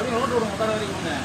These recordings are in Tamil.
வரைக்கும் ரோட்டு விடுங்க முத்தார வரைக்கும் வாங்க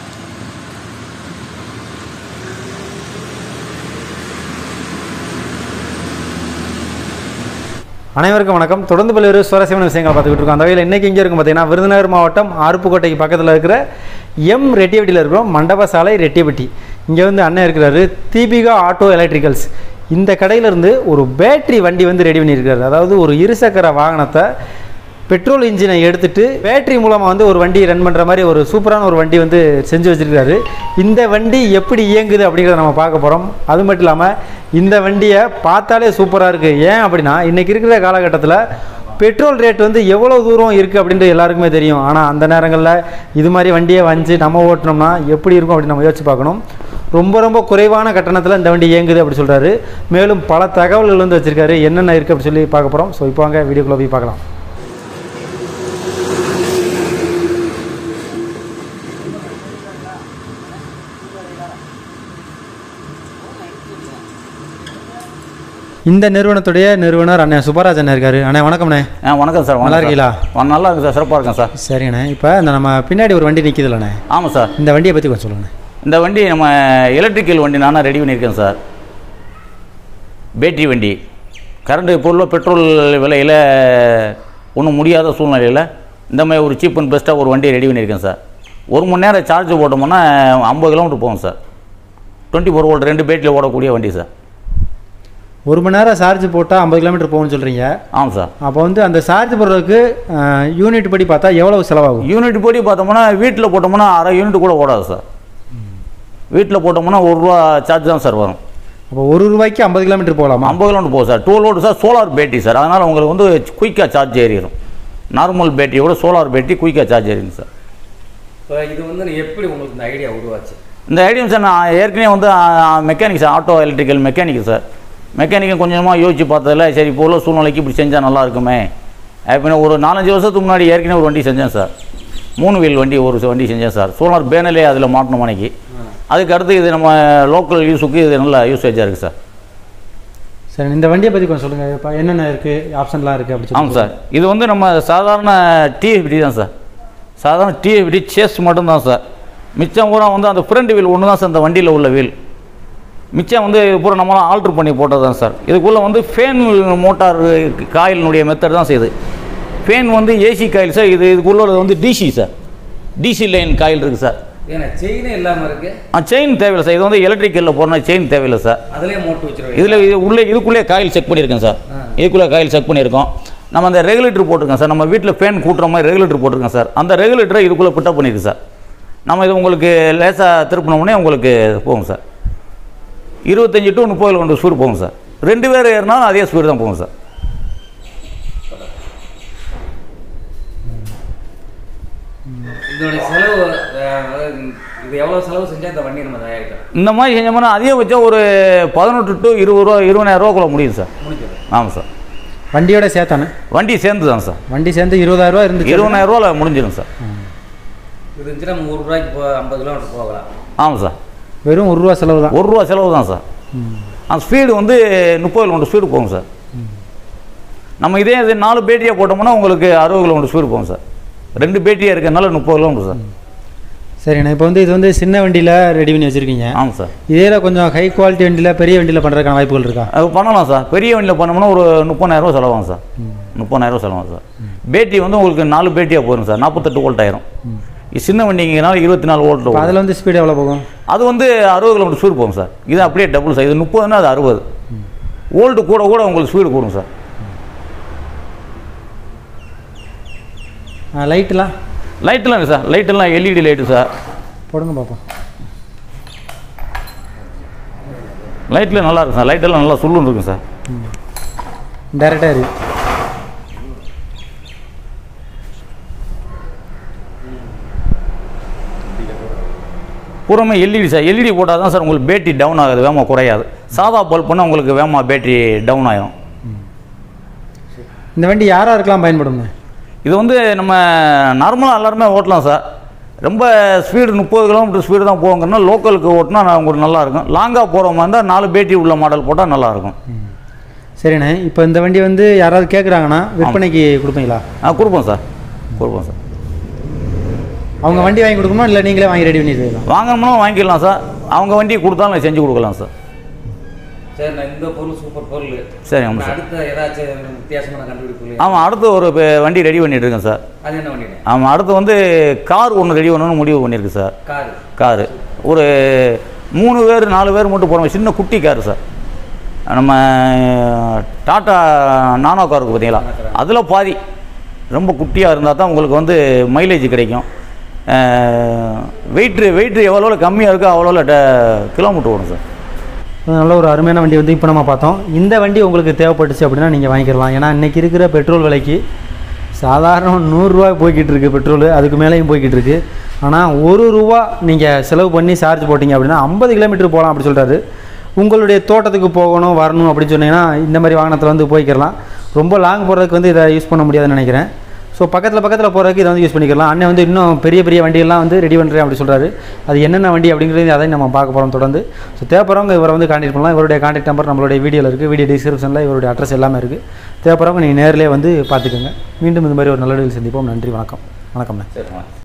அனைவருக்கும் வணக்கம் தொடர்ந்து பல்வேறு சுவாரஸ்யமான விஷயங்களை பார்த்துக்கிட்டு இருக்கோம் அந்த வகையில் இன்றைக்கி இங்கே இருக்கும் பார்த்தீங்கன்னா விருதுநகர் மாவட்டம் ஆறுப்புக்கோட்டைக்கு பக்கத்தில் இருக்கிற எம் ரெட்டியப்பட்டியில் இருக்கிறோம் மண்டப சாலை ரெட்டியப்பட்டி இங்கே வந்து அண்ணன் இருக்கிறாரு தீபிகா ஆட்டோ எலக்ட்ரிக்கல்ஸ் இந்த கடையிலேருந்து ஒரு பேட்டரி வண்டி வந்து ரெடி பண்ணியிருக்காரு அதாவது ஒரு இருசக்கர வாகனத்தை பெட்ரோல் இன்ஜினை எடுத்துட்டு பேட்டரி மூலமாக வந்து ஒரு வண்டி ரன் பண்ணுற மாதிரி ஒரு சூப்பரான ஒரு வண்டி வந்து செஞ்சு வச்சிருக்காரு இந்த வண்டி எப்படி இயங்குது அப்படிங்கிறத நம்ம பார்க்க போகிறோம் அது மட்டும் இல்லாமல் இந்த வண்டியை பார்த்தாலே சூப்பராக இருக்குது ஏன் அப்படின்னா இன்றைக்கி இருக்கிற காலகட்டத்தில் பெட்ரோல் ரேட் வந்து எவ்வளோ தூரம் இருக்குது அப்படின்றது எல்லாருக்குமே தெரியும் ஆனால் அந்த நேரங்களில் இது மாதிரி வண்டியை வந்து நம்ம ஓட்டினோம்னா எப்படி இருக்கும் அப்படின்னு நம்ம யோசிச்சு பார்க்கணும் ரொம்ப ரொம்ப குறைவான கட்டணத்தில் இந்த வண்டி இயங்குது அப்படி சொல்கிறாரு மேலும் பல தகவல்கள் வந்து வச்சுருக்காரு என்னென்ன இருக்குது அப்படி சொல்லி பார்க்க போகிறோம் ஸோ இப்போ வாங்க வீடியோக்குள்ளே போய் பார்க்கலாம் இந்த நிறுவனத்துடைய நிறுவனர் அண்ணன் சுப்பராஜ் அண்ணன் இருக்காரு அண்ணே வணக்கம்ண்ணே ஆ வணக்கம் சார் நல்லா இருக்கீங்களா? ஆ, நல்லா இருக்கு சார் சிறப்பாக இருக்கேன் சார் சரிங்கண்ணே இப்போ இந்த நம்ம பின்னாடி ஒரு வண்டி நிற்கிதுல்லண்ணே ஆமாம் சார் இந்த வண்டியை பற்றி கொஞ்சம் சொல்லுங்கண்ணே இந்த வண்டி நம்ம எலக்ட்ரிக்கல் வண்டி நானும் ரெடி பண்ணியிருக்கேன் சார் பேட்டரி வண்டி கரண்ட் இப்போ உள்ள பெட்ரோல் விலையில் ஒன்றும் முடியாத சூழ்நிலையில் இந்த மாதிரி ஒரு சீப் அண்ட் பெஸ்ட்டாக ஒரு வண்டி ரெடி பண்ணியிருக்கேன் சார் ஒரு மணி நேரம் சார்ஜ் போட்டோம்னா ஐம்பது கிலோமீட்டர் போகும் சார் டுவெண்ட்டி ஃபோர் வோல்ட் ரெண்டு பேட்டரியில் ஓடக்கூடிய வண்டி சார் ஒரு மணி நேரம் சார்ஜ் போட்டால் ஐம்பது கிலோமீட்டர் போகணும்னு சொல்கிறீங்க ஆமாம் சார் அப்போ வந்து அந்த சார்ஜ் போடுறதுக்கு யூனிட் படி பார்த்தா எவ்வளவு செலவாகும் யூனிட் படி பார்த்தோம்னா வீட்டில் போட்டோம்னா அரை யூனிட் கூட ஓடாது சார் வீட்டில் போட்டோம்னா ஒரு ரூபா சார்ஜ் தான் சார் வரும் அப்போ ஒரு ரூபாய்க்கு ஐம்பது கிலோமீட்டர் போகலாமா ஐம்பது கிலோமீட்டர் போகும் sir two load sir solar battery sir அதனால் உங்களுக்கு வந்து குயிக்காக சார்ஜ் ஏறிடும் நார்மல் பேட்டரியோட சோலார் பேட்டரி குயிக்காக சார்ஜ் ஏறிடும் சார் இப்போ இது வந்து நீ எப்படி உங்களுக்கு இந்த ஐடியா உருவாச்சு இந்த ஐடியம் சார் நான் ஏற்கனவே வந்து mechanic sir auto electrical mechanic sir மெக்கானிக்கை கொஞ்சமாக யோசிச்சு பார்த்ததில்ல சரி இப்போ உள்ள சூழ்நிலைக்கு இப்படி செஞ்சால் நல்லா இருக்குமே அப்படின்னு ஒரு நாலஞ்சு வருஷத்துக்கு முன்னாடி ஏற்கனவே ஒரு வண்டி செஞ்சேன் சார் மூணு வீல் வண்டி ஒரு வண்டி செஞ்சேன் சார் சோலார் பேனலே அதில் மாட்டணும் மணிக்கு அதுக்கு அடுத்து இது நம்ம லோக்கல் யூஸுக்கு இது நல்ல யூசேஜாக இருக்குது சார் சரி இந்த வண்டியை பற்றி கொஞ்சம் சொல்லுங்கள் இப்போ என்னென்ன இருக்குது ஆப்ஷன்லாம் இருக்குது அப்படி ஆமாம் சார் இது வந்து நம்ம சாதாரண டிஎஃப்டி தான் சார் சாதாரண டிஎஃப்டி சேஸ் மட்டும்தான் சார் மிச்சம் பூரா வந்து அந்த ஃப்ரண்ட் வீல் ஒன்று தான் சார் இந்த வண்டியில் உள்ள வீல் மிச்சம் வந்து இது பூரா நம்மளாம் ஆல்ட்ரு பண்ணி போட்டது தான் சார் இதுக்குள்ளே வந்து ஃபேன் மோட்டார் காயிலினுடைய மெத்தட் தான் செய்யுது ஃபேன் வந்து ஏசி காயில் சார் இது இதுக்குள்ள வந்து DC sir DC line coil இருக்குது சார் ஏன்னா செயினே இல்லாமல் இருக்கு செயின் தேவையில்லை சார் இது வந்து எலக்ட்ரிக்கலில் போகிறனா செயின் தேவையில்லை சார் அதுலேயே மோட்டு வச்சிருவீங்க இதில் இது உள்ளே இதுக்குள்ளே காயில் செக் பண்ணியிருக்கேன் சார் ஆ. இதுக்குள்ளே காயில் செக் பண்ணியிருக்கோம் நம்ம அந்த ரெகுலேட்டர் போட்டிருக்கோம் சார் நம்ம வீட்டில் ஃபேன் கூட்டுற மாதிரி ரெகுலேட்டர் போட்டிருக்கோம் சார் அந்த ரெகுலேட்டரை இதுக்குள்ளே பிட்டப் பண்ணியிருக்கு சார் நம்ம இது உங்களுக்கு லேசாக திருப்பினோம்னே உங்களுக்கு போகும் சார் இருபத்தஞ்சி டு முப்பது கிலோமீட்டர் ஸ்பீடு போகும் சார் ரெண்டு பேர் ஏறினாலும் அதே ஸ்பீடு தான் போகும் சார் இதோடைய செலவு அஹ், இது எவ்வளோ செலவு செஞ்சால் இந்த வண்டி நம்ம தயாரிக்கலாம் இந்த மாதிரி செஞ்சோம்னா அதிகபட்சம் ஒரு பதினெட்டு டு இருபது ரூபா இருபதாயிரம் ரூபாக்குள்ள முடியும் சார் முடிஞ்சது ஆமாம் சார் வண்டியோட சேர்த்தானே வண்டி சேர்ந்து தான் சார் வண்டி சேர்ந்து இருபதாயிரரூவா இருந்துச்சு இருபதாயிரம் ரூபாவில் முடிஞ்சிடும் சார் இது இருந்துச்சுன்னா நம்ம ஒரு ரூபாய்க்கு போ ஐம்பது கிலோமீட்டர் போகலாம் ஆமாம் சார் வெறும் ஒரு ரூபா செலவு தான் ஒரு ரூபா செலவு தான் சார் அந்த ஸ்பீடு வந்து முப்பது கிலோமீட்டர் ஸ்பீடு போகும் சார் நம்ம இதே இது நாலு பேட்டியாக போட்டோம்னா உங்களுக்கு அறுபது கிலோமீட்டர் ஸ்பீடு போகும் சார் ரெண்டு பேட்டியாக இருக்கிறதுனால முப்பது கிலோமீட்டர் சார் சரிண்ணே இப்போ வந்து இது வந்து சின்ன வண்டியில் ரெடி பண்ணி வச்சுருக்கீங்க ஆமாம் சார் இதே கொஞ்சம் ஹை குவாலிட்டி வண்டியில் பெரிய வண்டியில் பண்ணுறதுக்கான வாய்ப்புகள் இருக்கா அது பண்ணலாம் சார் பெரிய வண்டியில் பண்ணோம்னா ஒரு முப்பதாயிரரூவா செலவாகும் சார் முப்பதாயிரரூவா செலவாகும் சார் பேட்டி வந்து உங்களுக்கு நாலு பேட்டியாக போயிடும் சார் நாற்பத்தெட்டு வோல்ட் ஆயிரும் இது சின்ன வண்டிங்கனால இருபத்தி நாலு வோல்ட் இப்போ அதில் வந்து ஸ்பீடு எவ்வளோ போகும் அது வந்து அறுபது கிலோமீட்டர் ஸ்பீடு போகும் சார் இது அப்படியே டபுள் சார் இது முப்பதுன்னா அது அறுபது வோல்ட்டு கூட கூட உங்களுக்கு ஸ்பீடு கூடும் சார் லைட்டெலாம் லைட்டெல்லாம் இல்லை சார் லைட்டெல்லாம் எல்இடி லைட்டு சார் போடுங்க பார்ப்போம் லைட்டில் நல்லா இருக்கும் சார் லைட்டெல்லாம் நல்லா சுள்ளுன்னு இருக்கும் சார் டேரெக்டாக இருக்கு பூராமே எல்இடி சார் எல்இடி போட்டால் தான் சார் உங்களுக்கு பேட்டரி டவுன் ஆகுது வேகமாக குறையாது சாதா பல்ப் பண்ணால் உங்களுக்கு வேகமாக பேட்டரி டவுன் ஆகிடும் இந்த வண்டி யாராக இருக்கலாம் பயன்படுங்க இது வந்து நம்ம நார்மலாக எல்லாருமே ஓட்டலாம் சார் ரொம்ப ஸ்பீடு முப்பது கிலோமீட்டர் ஸ்பீடு தான் போங்கன்னா லோக்கலுக்கு ஓட்டினா நான் உங்களுக்கு நல்லாயிருக்கும் லாங்காக போகிற மாதிரி இருந்தால் நாலு பேட்டரி உள்ள மாடல் போட்டால் நல்லாயிருக்கும் சரிண்ணே இப்போ இந்த வண்டி வந்து யாராவது கேட்குறாங்கன்னா விற்பனைக்கு கொடுப்பீங்களா ஆ கொடுப்போம் சார் கொடுப்போம் சார் அவங்க வண்டி வாங்கி கொடுக்கணுமா இல்லை நீங்களே வாங்கி ரெடி பண்ணிடுவீங்களா வாங்கணும்னா வாங்கிக்கலாம் சார் அவங்க வண்டி கொடுத்தாலும் செஞ்சு கொடுக்கலாம் சார் சரி நான் இந்த பொருள் சூப்பர் பொருள் சரி ஆமாம் நான் சார் அடுத்த ஏதாச்சும் வித்தியாசமான கண்டுபிடிப்பு ஆமாம் அடுத்து ஒரு இப்போ வண்டி ரெடி பண்ணிட்டு இருக்கேன் சார் அது என்ன வண்டிங்க ஆமாம் அடுத்து வந்து கார் ஒன்று ரெடி பண்ணணும்னு முடிவு பண்ணியிருக்கு சார் காரு காரு ஒரு மூணு பேர் நாலு பேர் மட்டும் போகிற சின்ன குட்டி காரு சார் நம்ம டாட்டா நானோ கார் இருக்கு பார்த்தீங்களா அதில் பாதி ரொம்ப குட்டியாக இருந்தால் தான் உங்களுக்கு வந்து மைலேஜ் கிடைக்கும் வெயிட்ரு வெயிட்ரு எவ்வளோ கம்மியாக இருக்கோ அவ்வளோ கிலோமீட்டர் ஓடும் சார் நல்ல ஒரு அருமையான வண்டி வந்து இப்போ நம்ம பார்த்தோம் இந்த வண்டி உங்களுக்கு தேவைப்பட்டுச்சு அப்படின்னா நீங்கள் வாங்கிக்கலாம் ஏன்னா இன்றைக்கி இருக்கிற பெட்ரோல் விலைக்கு சாதாரண நூறுரூவா போய்கிட்டு இருக்கு பெட்ரோல் அதுக்கு மேலேயும் போய்கிட்டு இருக்கு ஆனால் ஒரு ரூபா நீங்கள் செலவு பண்ணி சார்ஜ் போட்டிங்க அப்படின்னா ஐம்பது கிலோமீட்டர் போகலாம் அப்படி சொல்கிறாரு உங்களுடைய தோட்டத்துக்கு போகணும் வரணும் அப்படின்னு சொன்னீங்கன்னா இந்த மாதிரி வாகனத்தில் வந்து போய்க்கிடலாம் ரொம்ப லாங் போகிறதுக்கு வந்து இதை யூஸ் பண்ண முடியாதுன்னு நினைக்கிறேன் ஸோ பக்கத்தில் பக்கத்தில் போகிறதுக்கு இதை வந்து யூஸ் பண்ணிக்கலாம் அண்ணன் வந்து இன்னும் பெரிய பெரிய வண்டியெல்லாம் வந்து ரெடி பண்ணுறேன் அப்படி சொல்கிறாரு அது என்னென்ன வண்டி அப்படிங்கிறது அதையும் நம்ம பார்க்க போகிறோம் தொடர்ந்து ஸோ தேவைப்படுறவங்க இவரை வந்து கான்டாக்ட் பண்ணலாம் இவருடைய கான்டாக்ட் நம்பர் நம்மளுடைய வீடியோவில் இருக்குது வீடியோ டிஸ்கிரிப்ஷனில் இவருடைய அட்ரஸ் எல்லாமே இருக்குது தேவைப்படுறவங்க நீங்கள் நேரிலே வந்து பார்த்துக்கோங்க மீண்டும் இந்த மாதிரி ஒரு நல்ல வீடியோவில் சந்திப்போம் நன்றி வணக்கம் வணக்கம்ண்ணே சரி